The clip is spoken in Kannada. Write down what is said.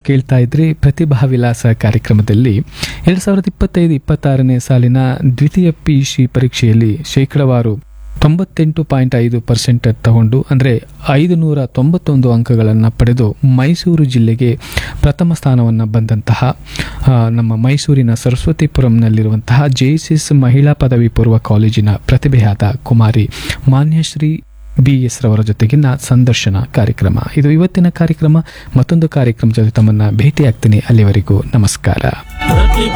ಕೇಳ್ತಾ ಇದ್ರಿ ಪ್ರತಿಭಾ ವಿಲಾಸ ಕಾರ್ಯಕ್ರಮದಲ್ಲಿ ಎರಡು ಸಾವಿರದ ಇಪ್ಪತ್ತೈದು ಇಪ್ಪತ್ತಾರನೇ ಸಾಲಿನ ದ್ವಿತೀಯ ಪಿ ಯು ಸಿ ಪರೀಕ್ಷೆಯಲ್ಲಿ ಶೇಕಡವಾರು ತೊಂಬತ್ತೆಂಟು ಪಾಯಿಂಟ್ ಐದು ಪರ್ಸೆಂಟ್ ತಗೊಂಡು ಅಂದರೆ ಐದು ನೂರ ತೊಂಬತ್ತೊಂದು ಅಂಕಗಳನ್ನು ಪಡೆದು ಮೈಸೂರು ಜಿಲ್ಲೆಗೆ ಪ್ರಥಮ ಸ್ಥಾನವನ್ನು ಬಂದಂತಹ ಆ, ನಮ್ಮ ಮೈಸೂರಿನ ಸರಸ್ವತಿಪುರಂನಲ್ಲಿರುವಂತಹ ಜೆಸಿಎಸ್ ಮಹಿಳಾ ಪದವಿ ಪೂರ್ವ ಕಾಲೇಜಿನ ಪ್ರತಿಭೆಯಾದ ಕುಮಾರಿ ಮಾನ್ಯಶ್ರೀ ಬಿ ಎಸ್ ರವರ ಜೊತೆಗಿನ ಸಂದರ್ಶನ ಕಾರ್ಯಕ್ರಮ ಇದು ಇವತ್ತಿನ ಕಾರ್ಯಕ್ರಮ ಮತ್ತೊಂದು ಕಾರ್ಯಕ್ರಮ ಜೊತೆ ತಮ್ಮನ್ನ ಭೇಟಿಯಾಗ್ತೀನಿ ಅಲ್ಲಿವರೆಗೂ ನಮಸ್ಕಾರ ಪ್ರತಿಭಾ